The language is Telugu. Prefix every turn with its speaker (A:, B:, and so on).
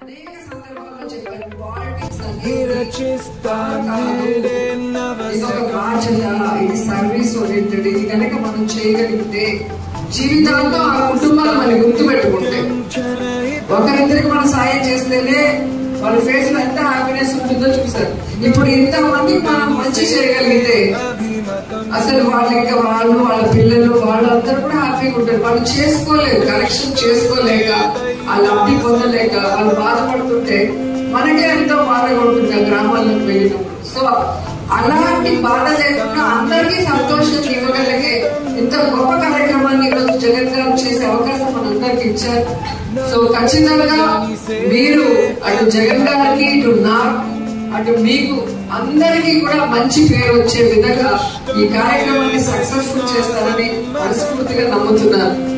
A: అనేక సందర్భాల్లో చెప్పాను పాలిటిక్స్ అనేది కాదు. ఇది ఒక బాధ్యత ఇది సర్వీస్ ఓరియంటెడ్ ఇది కనుక మనం చేయగలిగితే జీవితాంతో ఆ కుటుంబాలు మనం గుర్తుపెట్టుకుంటే ఒకరిద్దరికి మనం సాయం చేస్తేనే వాళ్ళ ఫేస్ లో ఎంత హ్యాపీనెస్ ఉంటుందో చూసారు ఇప్పుడు ఇంత మందికి మనం మంచి చేయగలిగితే అసలు వాళ్ళు ఇంకా వాళ్ళు వాళ్ళ పిల్లలు వాళ్ళందరూ కూడా హ్యాపీగా ఉంటారు వాళ్ళు చేసుకోలేరు కరెక్షన్ చేసుకోలేక ఆ లబ్ధి పొందలేక వాళ్ళు బాధపడుతుంటే మనకే ఎంతో బాధగా ఉంటుంది ఆ గ్రామాల్లోకి వెళ్ళినప్పుడు సో అలాంటి బాధ లేకుండా అందరికీ సంతోషం ఇవ్వగలిగే ఇంత గొప్ప కార్యక్రమాన్ని ఈరోజు జగన్ గారు చేసే అవకాశం మనందరికి ఇచ్చారు సో ఖచ్చితంగా మీరు అటు జగన్ గారికి ఇటు నాకు అటు మీకు అందరికీ కూడా మంచి పేరు వచ్చే విధంగా ఈ కార్యక్రమాన్ని సక్సెస్ఫుల్ చేస్తారని మనస్ఫూర్తిగా నమ్ముతున్నాను